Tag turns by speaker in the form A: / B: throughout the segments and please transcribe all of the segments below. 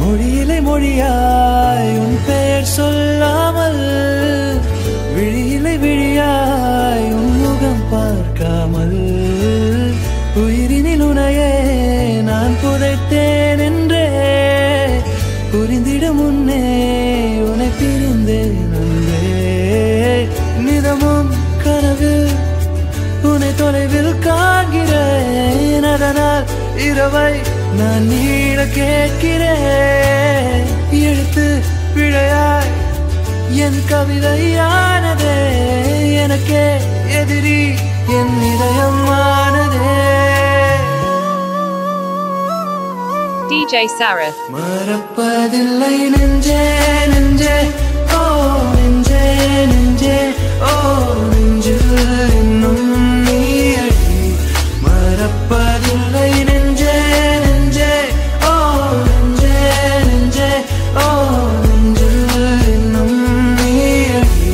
A: மொழியிலே மொழியாய் உன் பெயர் சொல்லாமல் விழியிலே விழியாய் உன் முகம் பார்க்காமல் உயிரினில் உனையே நான் புதைத்தேன் என்றே புரிந்திட முன்னே உன்னை பிரிந்தேன் அன்பே நிதமும் கனவில் உன்னை தொலைவில் காண்கிறேன் அதனால் இரவை நான் நீட கேட்கிறேன் எழுத்து பிழையாய் என் கவிதையானதே எனக்கே எதிரி என் இதயமானதே
B: DJ Sarah.
A: மறப்பதில்லை நெஞ்சே நெஞ்சே ஓ நெஞ்சே நெஞ்சே ஓ நெஞ்சில் இன்னும் நீ அடி மறப்பதில்லை நெஞ்சே நெஞ்சே ஓ நெஞ்சே நெஞ்சே ஓ நெஞ்சில் இன்னும் நீ அடி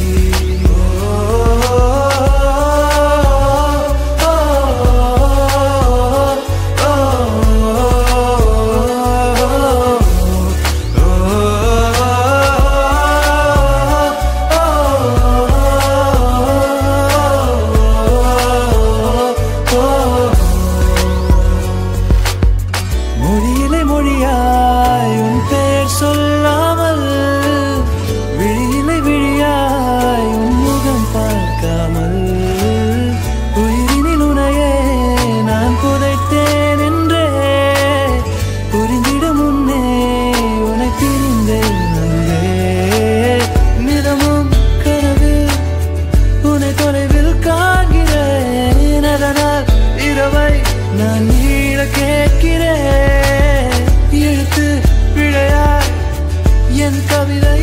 A: மொழியிலே மொழியாய் உன் பெயர் சொல்லாமல் விழியிலே விழியாய் உன் முகம் பார்க்காமல் உயிரினில் உனையே நான் புதைத்தேன் என்றே புரிந்திட முன்னே உன்னை பிரிந்தேன் அன்பே நிதமும் கனவில் உன்னை தொலைவில் காண்கிறேன் அதனால் இரவை நான் நீட கேட்கிறேன் எழுத்து பிழையாய் என் கவிதை